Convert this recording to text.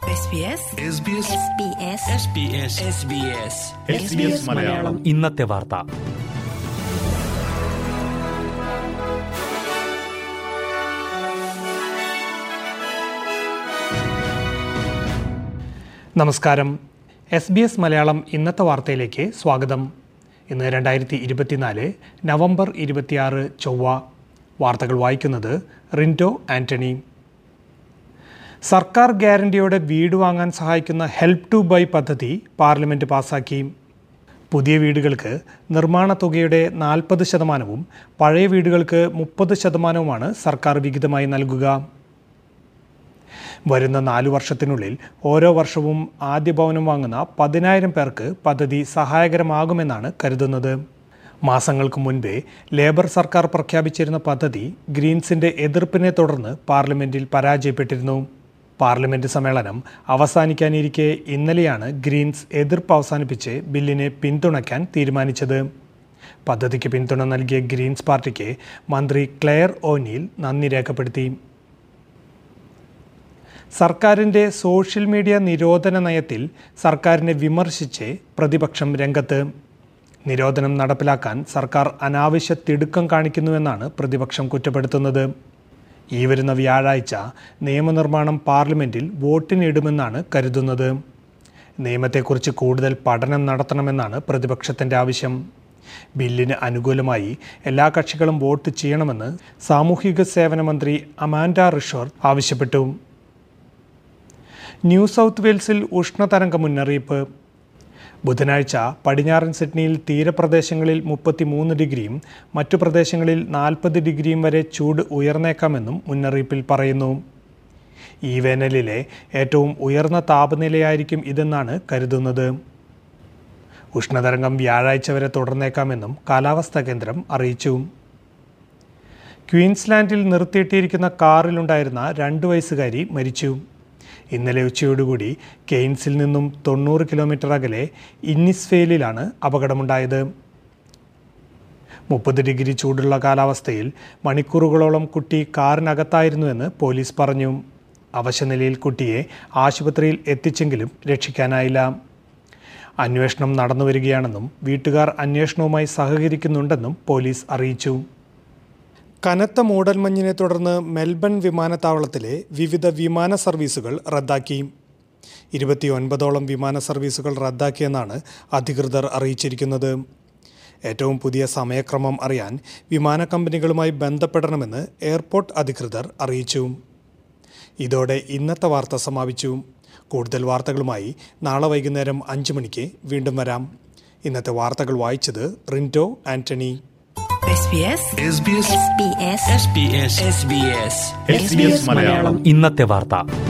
SBS Malayalam ഇന്നത്തെ വാർത്ത നമസ്കാരം എസ് ബി എസ് മലയാളം ഇന്നത്തെ വാർത്തയിലേക്ക് സ്വാഗതം ഇന്ന് രണ്ടായിരത്തി ഇരുപത്തിനാല് നവംബർ ഇരുപത്തിയാറ് ചൊവ്വ വാർത്തകൾ വായിക്കുന്നത് റിൻറ്റോ ആന്റണി സർക്കാർ ഗ്യാരണ്ടിയോടെ വീട് വാങ്ങാൻ സഹായിക്കുന്ന ഹെൽപ്പ് ടു ബൈ പദ്ധതി പാർലമെൻറ്റ് പാസാക്കി പുതിയ വീടുകൾക്ക് നിർമ്മാണ തുകയുടെ നാൽപ്പത് ശതമാനവും പഴയ വീടുകൾക്ക് മുപ്പത് ശതമാനവുമാണ് സർക്കാർ വിഹിതമായി നൽകുക വരുന്ന നാലു വർഷത്തിനുള്ളിൽ ഓരോ വർഷവും ആദ്യ ഭവനം വാങ്ങുന്ന പതിനായിരം പേർക്ക് പദ്ധതി സഹായകരമാകുമെന്നാണ് കരുതുന്നത് മാസങ്ങൾക്ക് മുൻപേ ലേബർ സർക്കാർ പ്രഖ്യാപിച്ചിരുന്ന പദ്ധതി ഗ്രീൻസിന്റെ എതിർപ്പിനെ തുടർന്ന് പാർലമെന്റിൽ പരാജയപ്പെട്ടിരുന്നു പാർലമെന്റ് സമ്മേളനം അവസാനിക്കാനിരിക്കെ ഇന്നലെയാണ് ഗ്രീൻസ് എതിർപ്പ് അവസാനിപ്പിച്ച് ബില്ലിനെ പിന്തുണയ്ക്കാൻ തീരുമാനിച്ചത് പദ്ധതിക്ക് പിന്തുണ നൽകിയ ഗ്രീൻസ് പാർട്ടിക്ക് മന്ത്രി ക്ലെയർ ഓനീൽ നന്ദി രേഖപ്പെടുത്തി സർക്കാരിൻ്റെ സോഷ്യൽ മീഡിയ നിരോധന നയത്തിൽ സർക്കാരിനെ വിമർശിച്ച് പ്രതിപക്ഷം രംഗത്ത് നിരോധനം നടപ്പിലാക്കാൻ സർക്കാർ അനാവശ്യ തിടുക്കം കാണിക്കുന്നുവെന്നാണ് പ്രതിപക്ഷം കുറ്റപ്പെടുത്തുന്നത് ഈ വരുന്ന വ്യാഴാഴ്ച നിയമനിർമ്മാണം പാർലമെൻറ്റിൽ വോട്ടിനിടുമെന്നാണ് കരുതുന്നത് നിയമത്തെക്കുറിച്ച് കൂടുതൽ പഠനം നടത്തണമെന്നാണ് പ്രതിപക്ഷത്തിൻ്റെ ആവശ്യം ബില്ലിന് അനുകൂലമായി എല്ലാ കക്ഷികളും വോട്ട് ചെയ്യണമെന്ന് സാമൂഹിക സേവന മന്ത്രി അമാൻഡ റിഷോർ ആവശ്യപ്പെട്ടു ന്യൂ സൗത്ത് വെയിൽസിൽ ഉഷ്ണതരംഗ മുന്നറിയിപ്പ് ബുധനാഴ്ച പടിഞ്ഞാറൻ സിഡ്നിയിൽ തീരപ്രദേശങ്ങളിൽ മുപ്പത്തിമൂന്ന് ഡിഗ്രിയും മറ്റു പ്രദേശങ്ങളിൽ നാൽപ്പത് ഡിഗ്രിയും വരെ ചൂട് ഉയർന്നേക്കാമെന്നും മുന്നറിയിപ്പിൽ പറയുന്നു ഈ വേനലിലെ ഏറ്റവും ഉയർന്ന താപനിലയായിരിക്കും ഇതെന്നാണ് കരുതുന്നത് ഉഷ്ണതരംഗം വ്യാഴാഴ്ച വരെ തുടർന്നേക്കാമെന്നും കാലാവസ്ഥാ കേന്ദ്രം അറിയിച്ചു ക്വീൻസ്ലാൻഡിൽ നിർത്തിയിട്ടിരിക്കുന്ന കാറിലുണ്ടായിരുന്ന രണ്ട് വയസ്സുകാരി മരിച്ചു ഇന്നലെ ഉച്ചയോടുകൂടി കെയ്ൻസിൽ നിന്നും തൊണ്ണൂറ് കിലോമീറ്റർ അകലെ ഇന്നിസ്ഫെയിലാണ് അപകടമുണ്ടായത് മുപ്പത് ഡിഗ്രി ചൂടുള്ള കാലാവസ്ഥയിൽ മണിക്കൂറുകളോളം കുട്ടി കാറിനകത്തായിരുന്നുവെന്ന് പോലീസ് പറഞ്ഞു അവശനിലയിൽ കുട്ടിയെ ആശുപത്രിയിൽ എത്തിച്ചെങ്കിലും രക്ഷിക്കാനായില്ല അന്വേഷണം നടന്നുവരികയാണെന്നും വീട്ടുകാർ അന്വേഷണവുമായി സഹകരിക്കുന്നുണ്ടെന്നും പോലീസ് അറിയിച്ചു കനത്ത മൂടൽമഞ്ഞിനെ തുടർന്ന് മെൽബൺ വിമാനത്താവളത്തിലെ വിവിധ വിമാന സർവീസുകൾ റദ്ദാക്കി ഇരുപത്തിയൊൻപതോളം വിമാന സർവീസുകൾ റദ്ദാക്കിയെന്നാണ് അധികൃതർ അറിയിച്ചിരിക്കുന്നത് ഏറ്റവും പുതിയ സമയക്രമം അറിയാൻ വിമാന കമ്പനികളുമായി ബന്ധപ്പെടണമെന്ന് എയർപോർട്ട് അധികൃതർ അറിയിച്ചു ഇതോടെ ഇന്നത്തെ വാർത്ത സമാപിച്ചു കൂടുതൽ വാർത്തകളുമായി നാളെ വൈകുന്നേരം അഞ്ച് മണിക്ക് വീണ്ടും വരാം ഇന്നത്തെ വാർത്തകൾ വായിച്ചത് റിൻറ്റോ ആന്റണി SBS ഇന്നത്തെ വാർത്ത